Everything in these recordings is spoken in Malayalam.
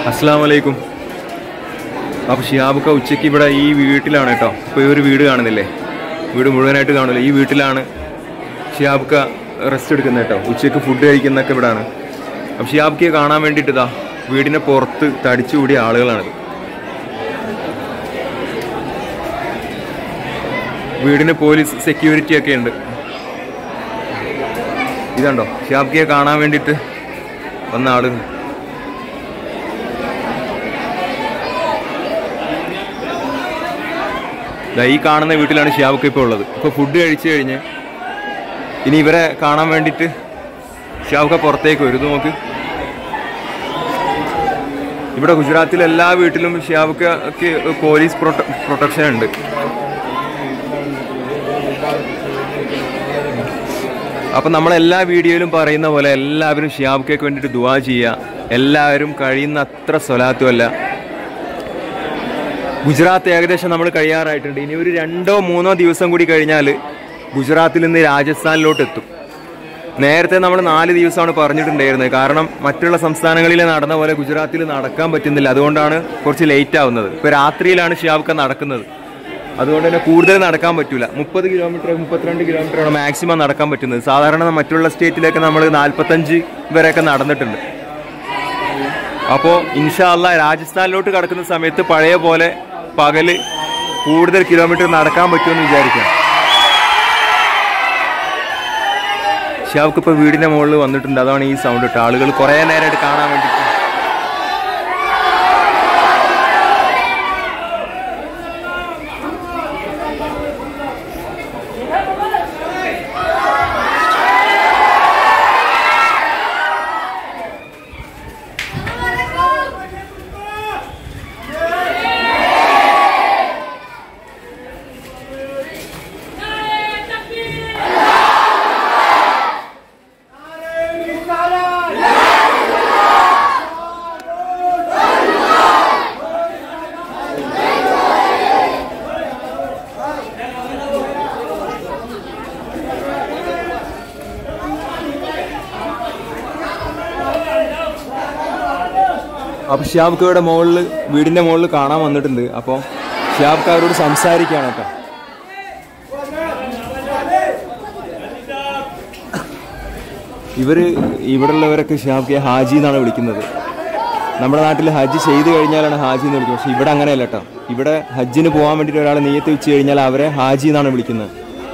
അസ്സാം വലൈക്കും അപ്പോൾ ഷിയാബുക്ക ഉച്ചയ്ക്ക് ഇവിടെ ഈ വീട്ടിലാണ് കേട്ടോ ഇപ്പോൾ ഈ ഒരു വീട് കാണുന്നില്ലേ വീട് മുഴുവനായിട്ട് കാണില്ല ഈ വീട്ടിലാണ് ഷിയാബുക്ക റെസ്റ്റ് എടുക്കുന്നത് കേട്ടോ ഉച്ചയ്ക്ക് ഫുഡ് കഴിക്കുന്നതൊക്കെ ഇവിടാണ് അപ്പോൾ ഷിയാബുക്കയെ കാണാൻ വേണ്ടിയിട്ട് ഇതാ വീടിൻ്റെ പുറത്ത് തടിച്ചുകൂടിയ ആളുകളാണിത് വീടിന് പോലീസ് സെക്യൂരിറ്റി ഒക്കെ ഉണ്ട് ഇതുണ്ടോ ഷിയാബുക്കയെ കാണാൻ വേണ്ടിയിട്ട് വന്ന ആളുകൾ ദാ ഈ കാണുന്ന വീട്ടിലാണ് ഷിയാബുക്ക ഇപ്പോൾ ഉള്ളത് ഇപ്പോൾ ഫുഡ് കഴിച്ചു കഴിഞ്ഞ് ഇനി ഇവരെ കാണാൻ വേണ്ടിയിട്ട് ഷിയാബുക്ക പുറത്തേക്ക് വരും ഇത് നോക്ക് ഇവിടെ ഗുജറാത്തിൽ എല്ലാ വീട്ടിലും ഷിയാബുക്കക്ക് പോലീസ് പ്രൊട്ട പ്രൊട്ടക്ഷൻ ഉണ്ട് അപ്പം നമ്മൾ എല്ലാ വീഡിയോയിലും പറയുന്ന പോലെ എല്ലാവരും ഷിയാബുക്കയ്ക്ക് വേണ്ടിയിട്ട് ദുവാ ചെയ്യുക എല്ലാവരും കഴിയുന്ന അത്ര സ്വലാത്തുമല്ല ഗുജറാത്ത് ഏകദേശം നമ്മൾ കഴിയാറായിട്ടുണ്ട് ഇനി ഒരു രണ്ടോ മൂന്നോ ദിവസം കൂടി കഴിഞ്ഞാൽ ഗുജറാത്തിൽ നിന്ന് രാജസ്ഥാനിലോട്ട് എത്തും നേരത്തെ നമ്മൾ നാല് ദിവസമാണ് പറഞ്ഞിട്ടുണ്ടായിരുന്നത് കാരണം മറ്റുള്ള സംസ്ഥാനങ്ങളിൽ നടന്ന പോലെ ഗുജറാത്തിൽ നടക്കാൻ പറ്റുന്നില്ല അതുകൊണ്ടാണ് കുറച്ച് ലേറ്റ് ആവുന്നത് ഇപ്പോൾ രാത്രിയിലാണ് ഷിയാബ്ക്ക നടക്കുന്നത് അതുകൊണ്ട് തന്നെ കൂടുതൽ നടക്കാൻ പറ്റില്ല മുപ്പത് കിലോമീറ്റർ മുപ്പത്തിരണ്ട് കിലോമീറ്ററാണ് മാക്സിമം നടക്കാൻ പറ്റുന്നത് സാധാരണ മറ്റുള്ള സ്റ്റേറ്റിലൊക്കെ നമ്മൾ നാൽപ്പത്തഞ്ച് വരെയൊക്കെ നടന്നിട്ടുണ്ട് അപ്പോൾ ഇൻഷാല്ല രാജസ്ഥാനിലോട്ട് കടക്കുന്ന സമയത്ത് പഴയ പോലെ പകല് കൂടുതൽ കിലോമീറ്റർ നടക്കാൻ പറ്റുമെന്ന് വിചാരിക്കാം ഷാവുക്ക് ഇപ്പോൾ വീടിൻ്റെ മുകളിൽ വന്നിട്ടുണ്ട് അതാണ് ഈ സൗണ്ട് ഇട്ട് ആളുകൾ കുറേ നേരമായിട്ട് കാണാൻ വേണ്ടിയിട്ട് അപ്പോൾ ഷിയാബ്ക്കയുടെ മുകളിൽ വീടിൻ്റെ മുകളിൽ കാണാൻ വന്നിട്ടുണ്ട് അപ്പോൾ ഷിയാബ്ക്ക അവരോട് സംസാരിക്കുകയാണ് കേട്ടോ ഇവർ ഇവിടെയുള്ളവരൊക്കെ ഷിയാബ്ക്കയെ ഹാജി എന്നാണ് വിളിക്കുന്നത് നമ്മുടെ നാട്ടിൽ ഹജ്ജ് ചെയ്ത് കഴിഞ്ഞാലാണ് ഹാജി എന്ന് വിളിക്കുന്നത് പക്ഷെ ഇവിടെ അങ്ങനെയല്ല കേട്ടോ ഇവിടെ ഹജ്ജിന് പോകാൻ വേണ്ടിയിട്ട് ഒരാൾ നെയ്യത്ത് വെച്ച് കഴിഞ്ഞാൽ അവരെ ഹാജി എന്നാണ് വിളിക്കുന്നത്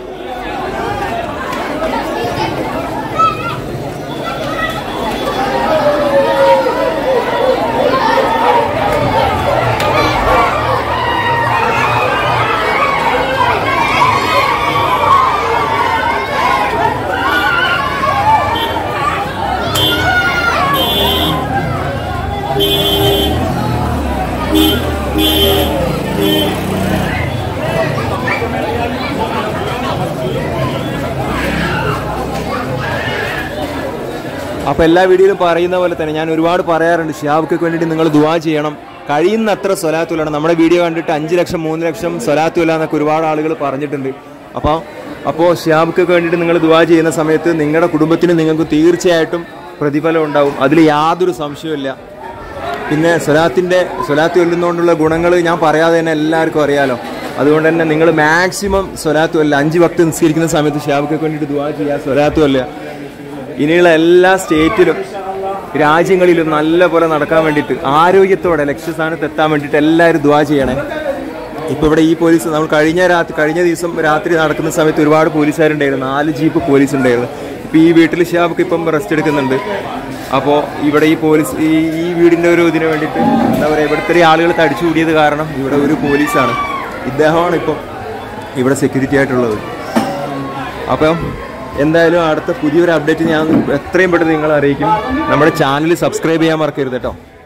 അപ്പോൾ എല്ലാ വീഡിയോയിലും പറയുന്ന പോലെ തന്നെ ഞാൻ ഒരുപാട് പറയാറുണ്ട് ഷിയാബ്ക്ക് വേണ്ടിയിട്ട് നിങ്ങൾ ദുവാ ചെയ്യണം കഴിയുന്നത്ര സ്വലാത്തുലാണ് നമ്മുടെ വീഡിയോ കണ്ടിട്ട് അഞ്ച് ലക്ഷം മൂന്ന് ലക്ഷം സ്വലാത്തുല എന്നൊക്കെ ഒരുപാട് ആളുകൾ പറഞ്ഞിട്ടുണ്ട് അപ്പോൾ അപ്പോൾ ഷിയാബ്ക്ക് വേണ്ടിയിട്ട് നിങ്ങൾ ദുവാ ചെയ്യുന്ന സമയത്ത് നിങ്ങളുടെ കുടുംബത്തിന് നിങ്ങൾക്ക് തീർച്ചയായിട്ടും പ്രതിഫലം ഉണ്ടാവും അതിൽ യാതൊരു സംശയമില്ല പിന്നെ സ്വലാത്തിൻ്റെ സ്വലാത്ത് ചൊല്ലുന്നതുകൊണ്ടുള്ള ഗുണങ്ങൾ ഞാൻ പറയാതെ തന്നെ എല്ലാവർക്കും അറിയാലോ അതുകൊണ്ട് തന്നെ നിങ്ങൾ മാക്സിമം സ്വലാത്തു അല്ല അഞ്ച് ഭക്തി നിസ്കരിക്കുന്ന സമയത്ത് ഷിയാബ്ക്ക് വേണ്ടിയിട്ട് ദുവാ ചെയ്യുക സ്വലാത്തു അല്ല ഇനിയുള്ള എല്ലാ സ്റ്റേറ്റിലും രാജ്യങ്ങളിലും നല്ല പോലെ നടക്കാൻ വേണ്ടിയിട്ട് ആരോഗ്യത്തോടെ ലക്ഷ്യസ്ഥാനത്ത് എത്താൻ വേണ്ടിയിട്ട് എല്ലാവരും ദ്വാ ചെയ്യണേ ഇപ്പോൾ ഇവിടെ ഈ പോലീസ് നമ്മൾ കഴിഞ്ഞ രാത്രി കഴിഞ്ഞ ദിവസം രാത്രി നടക്കുന്ന സമയത്ത് ഒരുപാട് പോലീസുകാരുണ്ടായിരുന്നു നാല് ജീപ്പ് പോലീസ് ഉണ്ടായിരുന്നു ഇപ്പോൾ ഈ വീട്ടിൽ ഷിയാബൊക്കെ ഇപ്പം റെസ്റ്റ് എടുക്കുന്നുണ്ട് അപ്പോൾ ഇവിടെ ഈ പോലീസ് ഈ ഈ വീടിൻ്റെ ഒരു ഇതിന് വേണ്ടിയിട്ട് എന്താ പറയുക ഇവിടുത്തെ ഈ ആളുകൾ തടിച്ചു കൂടിയത് കാരണം ഇവിടെ ഒരു പോലീസാണ് ഇദ്ദേഹമാണ് ഇപ്പം ഇവിടെ സെക്യൂരിറ്റി ആയിട്ടുള്ളത് അപ്പം എന്തായാലും അടുത്ത പുതിയൊരു അപ്ഡേറ്റ് ഞാൻ എത്രയും പെട്ടെന്ന് നിങ്ങളെ അറിയിക്കും നമ്മുടെ ചാനൽ സബ്സ്ക്രൈബ് ചെയ്യാൻ മറക്കരുത് കേട്ടോ